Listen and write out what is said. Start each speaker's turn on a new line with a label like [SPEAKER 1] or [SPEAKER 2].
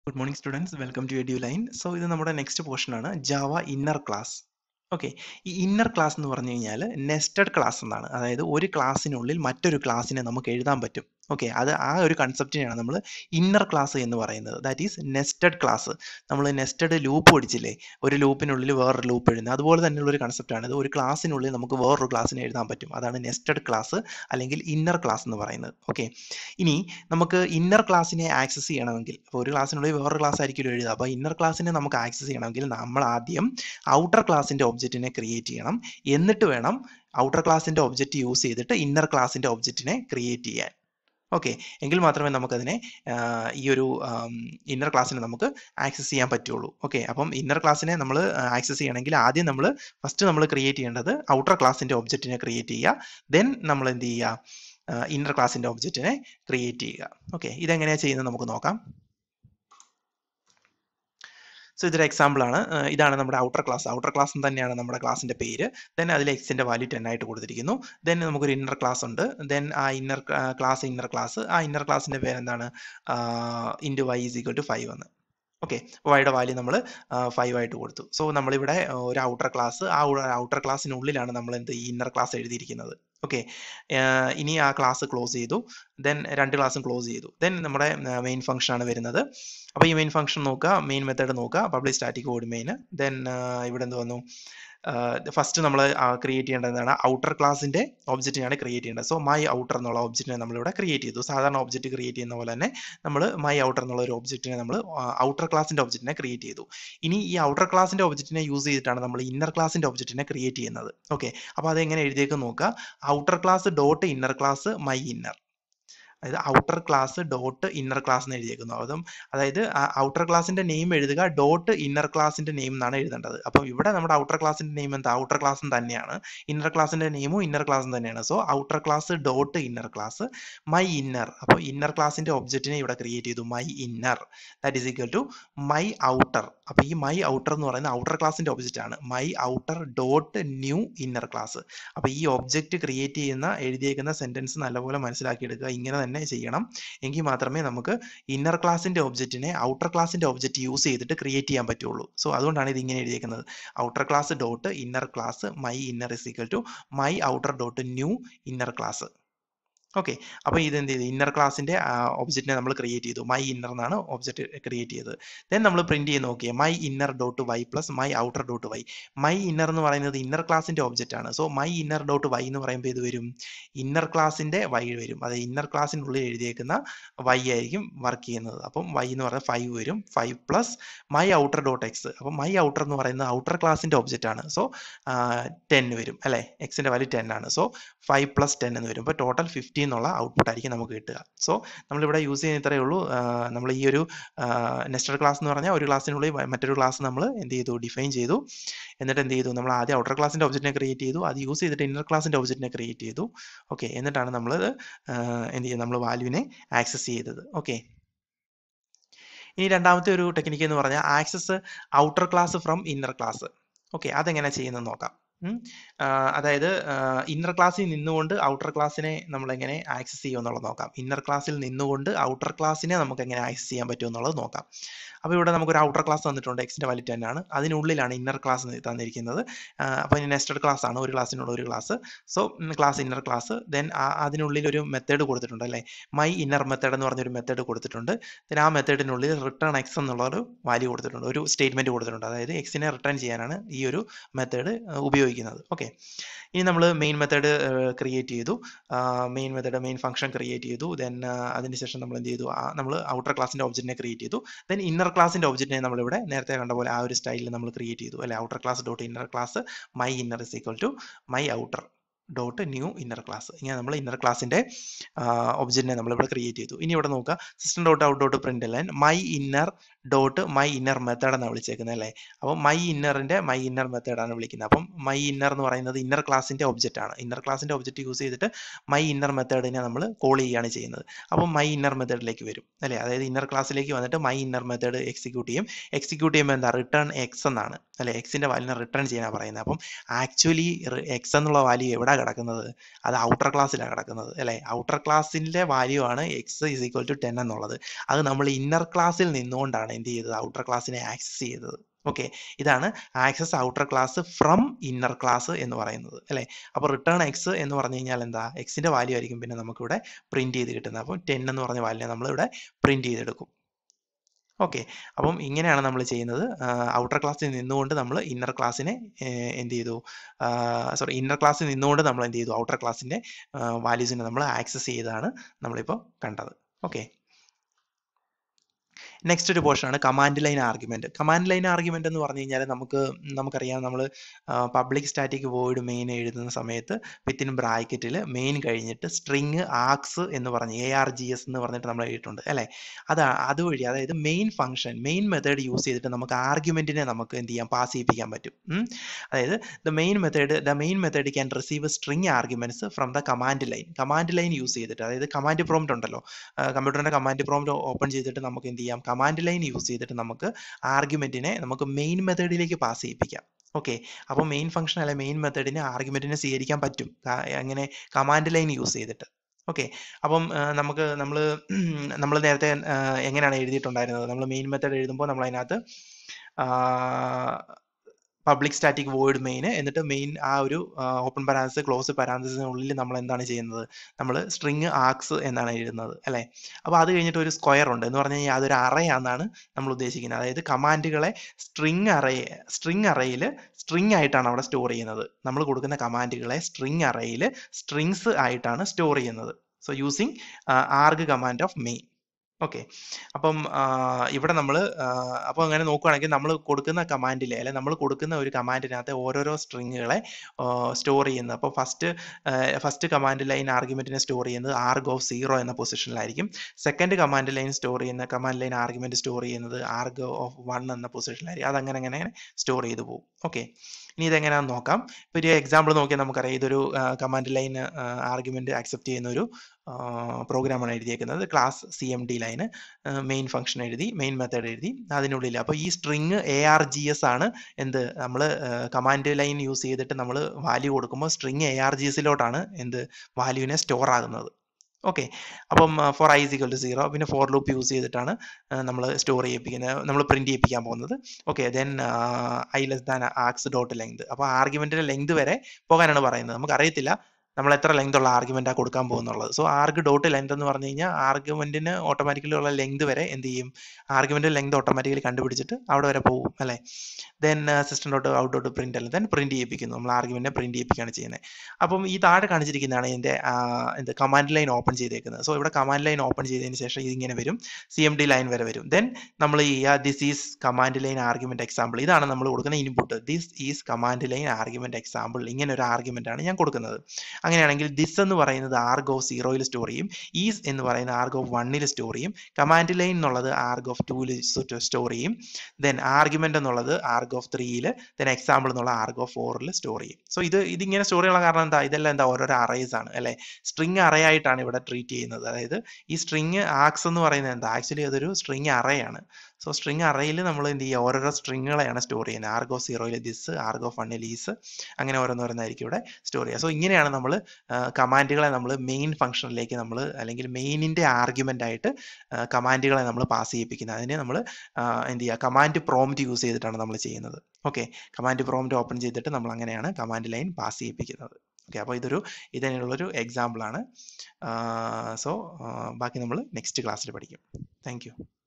[SPEAKER 1] good morning students welcome to Edu Line so ഇത് നമ്മുടെ next portion ആണ് Java inner class okay ഈ inner class എന്ന് പറഞ്ഞു കഴിഞ്ഞാൽ നെസ്റ്റഡ് ക്ലാസ് എന്നാണ് അതായത് ഒരു ക്ലാസ്സിനുള്ളിൽ മറ്റൊരു ക്ലാസ്സിനെ നമുക്ക് എഴുതാൻ പറ്റും ഓക്കെ അത് ആ ഒരു കൺസെപ്റ്റിനെയാണ് നമ്മൾ ഇന്നർ ക്ലാസ് എന്ന് പറയുന്നത് ദാറ്റ് ഈസ് നെസ്റ്റഡ് ക്ലാസ് നമ്മൾ നെസ്റ്റഡ് ലൂപ്പ് പഠിച്ചില്ലേ ഒരു ലൂപ്പിനുള്ളിൽ വേറൊരു ലൂപ്പ് എഴുതുന്നത് അതുപോലെ തന്നെയുള്ള ഒരു കൺസെപ്റ്റാണ് ഇത് ഒരു ക്ലാസ്സിനുള്ളിൽ നമുക്ക് വേറൊരു ക്ലാസ്സിനെ എഴുതാൻ പറ്റും അതാണ് നെസ്റ്റഡ് ക്ലാസ് അല്ലെങ്കിൽ ഇന്നർ ക്ലാസ് എന്ന് പറയുന്നത് ഓക്കെ ഇനി നമുക്ക് ഇന്നർ ക്ലാസ്സിനെ ആക്സസ് ചെയ്യണമെങ്കിൽ അപ്പോൾ ഒരു ക്ലാസ്സിനുള്ളിൽ വേറൊരു ക്ലാസ് ആയിരിക്കും എഴുതുക അപ്പോൾ ഇന്നർ ക്ലാസ്സിനെ നമുക്ക് ആക്സസ് ചെയ്യണമെങ്കിൽ നമ്മൾ ആദ്യം ഔട്ടർ ക്ലാസ്സിൻ്റെ ഒബ്ജക്റ്റിനെ ക്രിയേറ്റ് ചെയ്യണം എന്നിട്ട് വേണം ഔട്ടർ ക്ലാസ്സിൻ്റെ ഒബ്ജക്റ്റ് യൂസ് ചെയ്തിട്ട് ഇന്നർ ക്ലാസ്സിൻ്റെ ഒബ്ജക്റ്റിനെ ക്രിയേറ്റ് ചെയ്യാൻ ഓക്കെ എങ്കിൽ മാത്രമേ നമുക്കതിനെ ഈ ഒരു ഇന്നർ ക്ലാസ്സിനെ നമുക്ക് ആക്സസ് ചെയ്യാൻ പറ്റുള്ളൂ ഓക്കെ അപ്പം ഇന്നർ ക്ലാസ്സിനെ നമ്മൾ ആക്സസ് ചെയ്യണമെങ്കിൽ ആദ്യം നമ്മൾ ഫസ്റ്റ് നമ്മൾ ക്രിയേറ്റ് ചെയ്യേണ്ടത് ഔട്ടർ ക്ലാസ്സിൻ്റെ ഒബ്ജക്റ്റിനെ ക്രിയേറ്റ് ചെയ്യുക ദെൻ നമ്മൾ എന്ത് ചെയ്യുക ഇന്നർ ക്ലാസ്സിൻ്റെ ഒബ്ജക്റ്റിനെ ക്രിയേറ്റ് ചെയ്യുക ഓക്കെ ഇതെങ്ങനെയാണ് ചെയ്യുന്നത് നമുക്ക് നോക്കാം സോ ഇതൊരു എക്സാമ്പിൾ ആണ് ഇതാണ് നമ്മുടെ ഔട്ടർ ക്ലാസ് ഔട്ടർ ക്ലാസ് തന്നെയാണ് നമ്മുടെ ക്ലാസ്സിന്റെ പേര് ദെൻ അതിൽ എക്സിന്റെ വാല്യൂ ടെൻ ആയിട്ട് കൊടുത്തിരിക്കുന്നു ദെൻ നമുക്കൊരു ഇന്നർ ക്ലാസ് ഉണ്ട് ദെൻ ആ ഇന്നർ ക്ലാസ് ഇന്നർ ക്ലാസ് ആ ഇന്നർ ക്ലാസ്സിന്റെ പേര് എന്താണ് int y is equal to five എന്ന് ഓക്കെ വൈയുടെ വാല്യൂ നമ്മൾ ഫൈവ് ആയിട്ട് കൊടുത്തു സോ നമ്മളിവിടെ ഒരു ഔട്ടർ ക്ലാസ് ആ ഔട്ടർ ക്ലാസ്സിനുള്ളിലാണ് നമ്മൾ എന്ത് ഈ ഇന്നർ ക്ലാസ് എഴുതിയിരിക്കുന്നത് ഓക്കെ ഇനി ആ ക്ലാസ് ക്ലോസ് ചെയ്തു ദെൻ രണ്ട് ക്ലാസ്സും ക്ലോസ് ചെയ്തു ദെൻ നമ്മുടെ മെയിൻ ഫംഗ്ഷൻ ആണ് വരുന്നത് അപ്പോൾ ഈ മെയിൻ ഫംഗ്ഷൻ നോക്കുക മെയിൻ മെത്തേഡ് നോക്കുക public static code main then ഇവിടെ എന്ത് വന്നു ഫസ്റ്റ് നമ്മൾ ക്രിയേറ്റ് ചെയ്യേണ്ടത് എന്താണ് ഔട്ടർ ക്ലാസിന്റെ ഒബ്ജക്റ്റിനാണ് ക്രിയേറ്റ് ചെയ്യേണ്ടത് സോ മൈ ഔട്ടർ എന്നുള്ള ഒബ്ജക്റ്റിനെ നമ്മളിവിടെ ക്രിയേറ്റ് ചെയ്തു സാധാരണ ഒബ്ജക്റ്റ് ക്രിയേറ്റ് ചെയ്യുന്ന പോലെ തന്നെ നമ്മൾ മൈ ഔട്ടർ എന്നുള്ള ഒരു ഒബ്ജക്റ്റിനെ നമ്മൾ ഔട്ടർ ക്ലാസിന്റെ ഒബ്ജക്റ്റിനെ ക്രിയേറ്റ് ചെയ്തു ഇനി ഈ ഔട്ടർ ക്ലാസിന്റെ ഒബ്ജക്റ്റിനെ യൂസ് ചെയ്തിട്ടാണ് നമ്മൾ ഇന്നർ ക്ലാസിന്റെ ഒബ്ജക്റ്റിനെ ക്രിയേറ്റ് ചെയ്യുന്നത് ഓക്കെ അപ്പോൾ അതെങ്ങനെ എഴുതിയേക്ക് നോക്കുക outer class dot inner class my inner അതായത് outer class dot inner class എന്ന് എഴുതിയേക്കുന്നു അതും അതായത് ഔട്ടർ ക്ലാസിന്റെ നെയിം എഴുതുക ഡോട്ട് ഇന്നർ ക്ലാസിന്റെ നെയിം എന്നാണ് എഴുതേണ്ടത് അപ്പം ഇവിടെ നമ്മുടെ ഔട്ടർ ക്ലാസിന്റെ നെയിം എന്താ ഔട്ടർ ക്ലാസും തന്നെയാണ് ഇന്നർ ക്ലാസിന്റെ നെയിമും ഇന്നർ ക്ലാസും തന്നെയാണ് so outer class dot inner class my inner അപ്പോൾ ഇന്നർ ക്ലാസിന്റെ ഒബ്ജക്റ്റിനെ ഇവിടെ ക്രിയേറ്റ് ചെയ്തു my inner that is equal to my outer അപ്പോൾ ഈ മൈ ഔട്ടർ എന്ന് പറയുന്ന ഔട്ടർ ക്ലാസിന്റെ ഒബ്ജക്റ്റ് ആണ് my outer dot new inner class അപ്പോൾ ഈ ഒബ്ജക്റ്റ് ക്രിയേറ്റ് ചെയ്യുന്ന എഴുതിയേക്കുന്ന സെന്റൻസ് നല്ലപോലെ മനസ്സിലാക്കിയെടുക്കുക ഇങ്ങനെ തന്നെ ചെയ്യണം എങ്കിൽ മാത്രമേ നമുക്ക് ഇന്നർ ക്ലാസിന്റെ ഒബ്ജക്റ്റിനെ ഔട്ടർ ക്ലാസിന്റെ ഒബ്ജക്റ്റ് യൂസ് ചെയ്തിട്ട് ക്രിയേറ്റ് ചെയ്യാൻ പറ്റുള്ളൂ സോ അതുകൊണ്ടാണ് ഇത് ഇങ്ങനെ എഴുതിയേക്കുന്നത് outer class dot inner class my inner is equal to my outer dot new inner class okay അപ്പോൾ ഇത് എന്ത് ചെയ്തു ഇന്നർ ക്ലാസിന്റെ ഒബ്ജക്റ്റിനെ നമ്മൾ ക്രിയേറ്റ് ചെയ്തു മൈ ഇന്നർ എന്നാണ് ഒബ്ജക്റ്റ് ക്രിയേറ്റ് ചെയ്തത് ദെൻ നമ്മൾ പ്രിന്റ് ചെയ്ത് നോക്കിയേ my inner dot y plus my outer dot y my inner എന്ന് പറയുന്നത് ഇന്നർ ക്ലാസിന്റെ ഒബ്ജക്റ്റ് ആണ് so my inner dot y എന്ന് പറയുമ്പോൾ ഇത് വരും ഇന്നർ ക്ലാസിന്റെ വൈ വരും അത് ഇന്നർ ക്ലാസിനുള്ളിൽ എഴുതിയേക്കുന്ന വൈ ആയിരിക്കും വർക്ക് ചെയ്യുന്നത് അപ്പം വൈ എന്ന് പറയുന്നത് ഫൈവ് വരും five plus my outer dot x അപ്പം മൈ ഔട്ടർ എന്ന് പറയുന്നത് ഔട്ടർ ക്ലാസിന്റെ ഒബ്ജക്റ്റ് ആണ് സോ ടെൻ വരും അല്ലേ എക്സിന്റെ വാല്യൂ ടെൻ ആണ് സോ ഫൈവ് പ്ലസ് ടെൻ എന്ന് വരും അപ്പോൾ ടോട്ടൽ ഫിഫ്റ്റി എന്നുള്ള ഔട്ട്പുട്ട് ആയിരിക്കും നമുക്ക് കിട്ടുക സോ നമ്മളിവിടെ യൂസ് ചെയ്യുന്ന ഇത്രയേ ഉള്ളൂ നമ്മൾ ഈ ഒരു നെസ്റ്റഡ് ക്ലാസ് എന്ന് പറഞ്ഞാൽ ഒരു ക്ലാസ്സിനുള്ളിൽ മറ്റൊരു ക്ലാസ് നമ്മൾ എന്ത് ചെയ്തു ഡിഫൈൻ ചെയ്തു എന്നിട്ട് എന്ത് ചെയ്തു നമ്മൾ ആദ്യം ഔട്ടർ ക്ലാസിന്റെ ഒബ്ജക്റ്റിനെ ക്രിയേറ്റ് ചെയ്തു അത് യൂസ് ചെയ്തിട്ട് ഇന്നർ ക്ലാസിന്റെ ഒബ്ജക്റ്റിനെ ക്രിയേറ്റ് ചെയ്തു ഓക്കെ എന്നിട്ടാണ് നമ്മൾ എന്ത് ചെയ്യുന്നത് നമ്മൾ വാല്യൂവിനെ ആക്സസ് ചെയ്തത് ഓക്കെ ഇനി രണ്ടാമത്തെ ഒരു ടെക്നിക്ക് എന്ന് പറഞ്ഞാൽ access outer class from inner class okay അതെങ്ങനെ ചെയ്യുന്നത് നോക്കാം അതായത് ഇന്നർ ക്ലാസ്സിൽ നിന്നുകൊണ്ട് ഔട്ടർ ക്ലാസ്സിനെ നമ്മൾ എങ്ങനെ ആക്സസ് ചെയ്യും എന്നുള്ളത് നോക്കാം ഇന്നർ ക്ലാസ്സിൽ നിന്നുകൊണ്ട് ഔട്ടർ ക്ലാസ്സിനെ നമുക്ക് എങ്ങനെ ആക്സസ് ചെയ്യാൻ പറ്റും എന്നുള്ളത് നോക്കാം അപ്പോൾ ഇവിടെ നമുക്കൊരു ഔട്ടർ ക്ലാസ് തന്നിട്ടുണ്ട് എക്സിൻ്റെ വാല്യൂ ടെൻ ആണ് അതിനുള്ളിലാണ് ഇന്നർ ക്ലാസ് തന്നിരിക്കുന്നത് അപ്പോൾ ഇനി നെസ്റ്റഡ് ക്ലാസ് ആണ് ഒരു ക്ലാസ്സിനുള്ള ഒരു class so class inner class then അതിനുള്ളിൽ ഒരു മെത്തേഡ് കൊടുത്തിട്ടുണ്ട് അല്ലേ മൈ ഇന്നർ മെത്തേഡ് എന്ന് പറഞ്ഞൊരു മെത്തേഡ് കൊടുത്തിട്ടുണ്ട് ദെൻ ആ മെത്തേഡിനുള്ളിൽ റിട്ടേൺ എക്സ് എന്നുള്ള ഒരു വാല്യൂ കൊടുത്തിട്ടുണ്ട് ഒരു സ്റ്റേറ്റ്മെന്റ് കൊടുത്തിട്ടുണ്ട് അതായത് എക്സിനെ റിട്ടേൺ ചെയ്യാനാണ് ഈ ഒരു മെത്തേഡ് ഉപയോഗിക്കുന്നത് ഓക്കെ ഇനി നമ്മൾ മെയിൻ മെത്തേഡ് ക്രിയേറ്റ് ചെയ്തു main method main function create ചെയ്തു ദെൻ അതിനുശേഷം നമ്മൾ എന്ത് ചെയ്തു നമ്മൾ ഔട്ടർ ക്ലാസിന്റെ ഒബ്ജക്റ്റിനെ ക്രിയേറ്റ് ചെയ്തു ദെൻ ഇന്നർ ക്ലാസിന്റെ ഒബ്ജക്റ്റിനെ നമ്മളിവിടെ നേരത്തെ കണ്ട പോലെ ആ ഒരു സ്റ്റൈലിൽ നമ്മൾ ക്രിയേറ്റ് ചെയ്തു അല്ലെ outer class dot inner class my inner is equal to my outer dot new inner class ഇങ്ങനെ നമ്മൾ ഇന്നർ ക്ലാസിന്റെ ഒബ്ജക്റ്റിനെ നമ്മളിവിടെ ക്രിയേറ്റ് ചെയ്തു ഇനി ഇവിടെ നോക്കുക system dot out dot print line my inner dot my inner method എന്നാണ് വിളിച്ചേക്കുന്നത് അല്ലേ അപ്പം മൈ ഇന്നറിന്റെ മൈ ഇന്നർ മെത്തേഡാണ് വിളിക്കുന്നത് അപ്പം മൈ ഇന്നർ എന്ന് പറയുന്നത് ഇന്നർ ക്ലാസിന്റെ ഒബ്ജക്റ്റ് ആണ് ഇന്നർ ക്ലാസിന്റെ ഒബ്ജക്റ്റ് യൂസ് ചെയ്തിട്ട് മൈ ഇന്നർ മെത്തേഡിനെ നമ്മൾ കോൾ ചെയ്യുകയാണ് ചെയ്യുന്നത് അപ്പം മൈ ഇന്നർ മെത്തേഡിലേക്ക് വരും അല്ലേ അതായത് ഇന്നർ ക്ലാസ്സിലേക്ക് വന്നിട്ട് മൈ ഇന്നർ മെത്തേഡ് എക്സിക്യൂട്ട് ചെയ്യും എക്സിക്യൂട്ട് ചെയ്യുമ്പോൾ എന്താ റിട്ടേൺ എക്സ് എന്നാണ് അല്ലെ എക്സിന്റെ വാല്യൂനെ റിട്ടേൺ ചെയ്യാനാണ് പറയുന്നത് അപ്പം ആക്ച്വലി എക്സ് എന്നുള്ള വാല്യൂ എവിടെ കിടക്കുന്നത് അത് ഔട്ടർ ക്ലാസ്സിലാണ് കിടക്കുന്നത് അല്ലേ ഔട്ടർ ക്ലാസ്സിൻ്റെ വാല്യൂ ആണ് X is equal to ten എന്നുള്ളത് അത് നമ്മൾ ഇന്നർ ക്ലാസ്സിൽ നിന്നുകൊണ്ടാണ് എന്ത് ചെയ്തത് ഔട്ടർ ക്ലാസ്സിനെ ആക്സസ് ചെയ്തത് ഓക്കെ ഇതാണ് access outer class from inner class എന്ന് പറയുന്നത് അല്ലേ അപ്പോൾ റിട്ടേൺ എക്സ് എന്ന് പറഞ്ഞു കഴിഞ്ഞാൽ എന്താ എക്സിൻ്റെ വാല്യൂ ആയിരിക്കും പിന്നെ നമുക്കിവിടെ പ്രിന്റ് ചെയ്ത് കിട്ടുന്നത് അപ്പോൾ ടെൻ എന്ന് പറഞ്ഞ വാല്യൂ നമ്മളിവിടെ പ്രിന്റ് ചെയ്തെടുക്കും ഓക്കെ അപ്പം ഇങ്ങനെയാണ് നമ്മൾ ചെയ്യുന്നത് ഔട്ടർ ക്ലാസ്സിൽ നിന്നുകൊണ്ട് നമ്മൾ ഇന്നർ ക്ലാസ്സിനെ എന്ത് ചെയ്തു സോറി ഇന്നർ ക്ലാസ്സിൽ നിന്നുകൊണ്ട് നമ്മൾ എന്ത് ചെയ്തു ഔട്ടർ ക്ലാസ്സിൻ്റെ വാല്യൂസിനെ നമ്മൾ ആക്സസ് ചെയ്താണ് നമ്മളിപ്പോൾ കണ്ടത് ഓക്കെ നെക്സ്റ്റ് ഒരു പോർഷൻ ആണ് command line argument command line argument എന്ന് പറഞ്ഞു കഴിഞ്ഞാൽ നമുക്ക് നമുക്കറിയാം നമ്മൾ പബ്ലിക് സ്റ്റാറ്റിക് വോയിഡ് മെയിൻ എഴുതുന്ന സമയത്ത് വിത്തിൻ ബ്രാക്കറ്റിൽ മെയിൻ കഴിഞ്ഞിട്ട് സ്ട്രിങ് ആക്സ് എന്ന് പറഞ്ഞ് എ ആർ ജി എസ് എന്ന് പറഞ്ഞിട്ട് നമ്മൾ എഴുതിയിട്ടുണ്ട് അല്ലേ അത് അതുവഴി അതായത് main function main method use ചെയ്തിട്ട് നമുക്ക് ആർഗ്യുമെന്റിനെ നമുക്ക് എന്ത് ചെയ്യാം പാസ് ചെയ്യിപ്പിക്കാൻ പറ്റും അതായത് the main method the main method can receive string arguments from the command line command line use ചെയ്തിട്ട് അതായത് കമാൻഡ് പ്രോംപ്റ്റ് ഉണ്ടല്ലോ കമ്പ്യൂട്ടറിന്റെ കമാൻഡ് പ്രോംപ്റ്റ് ഓപ്പൺ ചെയ്തിട്ട് നമുക്ക് എന്ത് ചെയ്യാം കമാൻഡ് ലൈൻ യൂസ് ചെയ്തിട്ട് നമുക്ക് ആർഗ്യുമെന്റിനെ നമുക്ക് മെയിൻ മെത്തേഡിലേക്ക് പാസ് ചെയ്യിപ്പിക്കാം ഓക്കെ അപ്പോൾ മെയിൻ ഫംഗ്ഷൻ അല്ലെ മെയിൻ മെത്തേഡിന് ആർഗ്യുമെന്റിനെ സ്വീകരിക്കാൻ പറ്റും അങ്ങനെ കമാൻഡ് ലൈൻ യൂസ് ചെയ്തിട്ട് ഓക്കെ അപ്പം നമുക്ക് നമ്മൾ നമ്മൾ നേരത്തെ എങ്ങനെയാണ് എഴുതിയിട്ടുണ്ടായിരുന്നത് നമ്മൾ മെയിൻ മെത്തേഡ് എഴുതുമ്പോൾ നമ്മൾ അതിനകത്ത് പബ്ലിക് സ്റ്റാറ്റിക് വോയിഡ് മെയിൻ എന്നിട്ട് മെയിൻ ആ ഒരു ഓപ്പൺ പരാൻസിസ് ക്ലോസ് പരാൻസിസിനുള്ളിൽ നമ്മൾ എന്താണ് ചെയ്യുന്നത് നമ്മൾ സ്ട്രിങ് ആക്സ് എന്നാണ് എഴുതുന്നത് അല്ലേ അപ്പോൾ അത് കഴിഞ്ഞിട്ട് ഒരു സ്ക്വയർ ഉണ്ട് എന്ന് പറഞ്ഞു കഴിഞ്ഞാൽ അതൊരു അറയാണെന്നാണ് നമ്മൾ ഉദ്ദേശിക്കുന്നത് അതായത് കമാൻഡുകളെ സ്ട്രിങ് അറേ സ്ട്രിങ് അറയിൽ സ്ട്രിങ് ആയിട്ടാണ് അവിടെ സ്റ്റോർ ചെയ്യുന്നത് നമ്മൾ കൊടുക്കുന്ന കമാൻഡുകളെ സ്ട്രിങ് അറയിൽ സ്ട്രിങ്സ് ആയിട്ടാണ് സ്റ്റോർ ചെയ്യുന്നത് so using arg command of main okay അപ്പം ഇവിടെ നമ്മൾ അപ്പോൾ അങ്ങനെ നോക്കുകയാണെങ്കിൽ നമ്മൾ കൊടുക്കുന്ന കമാൻഡിലെ അല്ലെ നമ്മൾ കൊടുക്കുന്ന ഒരു കമാൻഡിനകത്ത് ഓരോരോ സ്ട്രിങ്ങുകളെ സ്റ്റോർ ചെയ്യുന്നത് അപ്പോൾ ഫസ്റ്റ് ഫസ്റ്റ് കമാൻഡ് ലൈൻ ആർഗ്യുമെന്റിനെ സ്റ്റോർ ചെയ്യുന്നത് ആർഗ് ഓഫ് സീറോ എന്ന പൊസിഷനിലായിരിക്കും സെക്കൻഡ് കമാൻഡ് ലൈൻ സ്റ്റോർ ചെയ്യുന്ന കമാൻഡ് ലൈൻ ആർഗ്യുമെന്റ് സ്റ്റോർ ചെയ്യുന്നത് ആർഗ് ഓഫ് വൺ എന്ന പൊസിഷനിലായിരിക്കും അതങ്ങനെ അങ്ങനെ സ്റ്റോർ ചെയ്തു പോകും ഓക്കെ ഇനി ഇതെങ്ങനെയാണെന്ന് നോക്കാം ഇപ്പോൾ ഒരു എക്സാമ്പിൾ നോക്കിയാൽ നമുക്കറിയാം ഇതൊരു കമാൻഡ് ലൈൻ ആർഗ്യുമെന്റ് അക്സെപ്റ്റ് ചെയ്യുന്ന ഒരു പ്രോഗ്രാമാണ് എഴുതിയേക്കുന്നത് class C M D line main function എഴുതി മെയിൻ മെത്തേഡ് എഴുതി അതിനുള്ളിൽ അപ്പോൾ ഈ string A R G S ആണ് എന്ത് നമ്മൾ കമാൻഡ് ലൈൻ യൂസ് ചെയ്തിട്ട് നമ്മൾ വാല്യൂ കൊടുക്കുമ്പോൾ സ്ട്രിങ് എ ആർ ജി എസിലോട്ടാണ് എന്ത് വാല്യൂവിനെ സ്റ്റോർ ആകുന്നത് ഓക്കെ അപ്പം for I is equal to zero പിന്നെ ഫോർ ലൂപ്പ് യൂസ് ചെയ്തിട്ടാണ് നമ്മൾ സ്റ്റോർ ചെയ്യിപ്പിക്കുന്നത് നമ്മൾ പ്രിന്റ് ചെയ്യിപ്പിക്കാൻ പോകുന്നത് okay then I less than args dot length അപ്പോൾ ആർഗ്യുമെന്റിന്റെ ലെങ്ത് വരെ പോകാനാണ് പറയുന്നത് നമുക്ക് അറിയത്തില്ല നമ്മൾ എത്ര ലെങ്ത് ഉള്ള ആർഗ്യുമെന്റാണ് കൊടുക്കാൻ പോകുന്നുള്ളത് സോ ആർഗ് ഡോട്ട് ലെങ്ത് എന്ന് പറഞ്ഞു കഴിഞ്ഞാൽ ആർഗ്യുമെന്റിന് ഓട്ടോമാറ്റിക്കലി ഉള്ള ലെങ്ത് വരെ എന്ത് ചെയ്യും ആർഗ്യുമെന്റ് ലെങ്ത് ഓട്ടോമാറ്റിക്കലി കണ്ടുപിടിച്ചിട്ട് അവിടെ വരെ പോകും അല്ലേ then system dot out dot print അല്ല ദെൻ പ്രിന്റ് ചെയ്യിപ്പിക്കുന്നു നമ്മൾ ആർഗ്യുമെന്റിനെ പ്രിന്റ് ചെയ്യിപ്പിക്കുകയാണ് ചെയ്യുന്നത് അപ്പം ഈ താഴെ കാണിച്ചിരിക്കുന്നതാണ് ഇതിന്റെ എന്ത് കമാൻഡ് ലൈൻ ഓപ്പൺ ചെയ്തേക്കുന്നത് സോ ഇവിടെ കമാൻഡ് ലൈൻ ഓപ്പൺ ചെയ്തതിന് ശേഷം ഇതിങ്ങനെ വരും സി എം ഡി ലൈൻ വരെ വരും ദെൻ നമ്മൾ ചെയ്യുക this is command line argument example ഇതാണ് നമ്മൾ കൊടുക്കുന്ന input this is command line argument example ഇങ്ങനെ ഒരു ആർഗ്യുമെന്റ് ആണ് ഞാൻ കൊടുക്കുന്നത് അങ്ങനെയാണെങ്കിൽ ദിസ് എന്ന് പറയുന്നത് ആർഗ് ഓഫ് സീറോയിൽ സ്റ്റോർ ചെയ്യും ഈസ് എന്ന് പറയുന്നത് ആർഗ് ഓഫ് വണ്ണിൽ സ്റ്റോർ ചെയ്യും കമാൻഡ് ലൈൻ എന്നുള്ളത് ആർഗ് ഓഫ് ടൂവിൽ സ്റ്റോർ ചെയ്യും ദെൻ ആർഗ്യുമെന്റ് എന്നുള്ളത് ആർഗ് ഓഫ് ത്രീയിൽ ദെൻ എക്സാമ്പിൾ എന്നുള്ള ആർഗ് ഓഫ് ഫോറിൽ സ്റ്റോർ ചെയ്യും സോ ഇത് ഇതിങ്ങനെ സ്റ്റോർ ചെയ്യാനുള്ള കാരണം എന്താ ഇതെല്ലാം എന്താ ഓരോരോ അറേസ് ആണ് അല്ലെ സ്ട്രിങ് അറയായിട്ടാണ് ഇവിടെ ട്രീറ്റ് ചെയ്യുന്നത് അതായത് ഈ സ്ട്രിങ് ആക്സ് എന്ന് പറയുന്നത് എന്താ ആക്ച്വലി അതൊരു സ്ട്രിങ് അറയാണ് സോ സ്ട്രിങ് അറയിൽ നമ്മൾ എന്ത് ചെയ്യുക ഓരോരോ സ്ട്രിങ്ങുകളെയാണ് സ്റ്റോർ ചെയ്യുന്നത് ആർഗോ സീറോയിൽ ദിസ് ആർഗോ വണ്ണിൽ ഈസ് അങ്ങനെ ഓരോന്നോരോന്നായിരിക്കും ഇവിടെ സ്റ്റോർ ചെയ്യുക സോ ഇങ്ങനെയാണ് നമ്മൾ കമാൻഡുകളെ നമ്മൾ മെയിൻ ഫംഗ്ഷനിലേക്ക് നമ്മൾ അല്ലെങ്കിൽ മെയിനിൻ്റെ ആർഗ്യുമെൻ്റ് ആയിട്ട് കമാൻഡുകളെ നമ്മൾ പാസ് ചെയ്യിപ്പിക്കുന്നത് അതിന് നമ്മൾ എന്ത് ചെയ്യുക കമാൻഡ് പ്രോംപ്റ്റ് യൂസ് ചെയ്തിട്ടാണ് നമ്മൾ ചെയ്യുന്നത് ഓക്കെ കമാൻഡ് പ്രോംപ്റ്റ് ഓപ്പൺ ചെയ്തിട്ട് നമ്മൾ അങ്ങനെയാണ് കമാൻഡ് ലൈൻ പാസ് ചെയ്യിപ്പിക്കുന്നത് ഓക്കെ അപ്പോൾ ഇതൊരു ഇതിനുള്ളൊരു എക്സാമ്പിളാണ് സോ ബാക്കി നമ്മൾ നെക്സ്റ്റ് ക്ലാസ്സിൽ പഠിക്കും താങ്ക്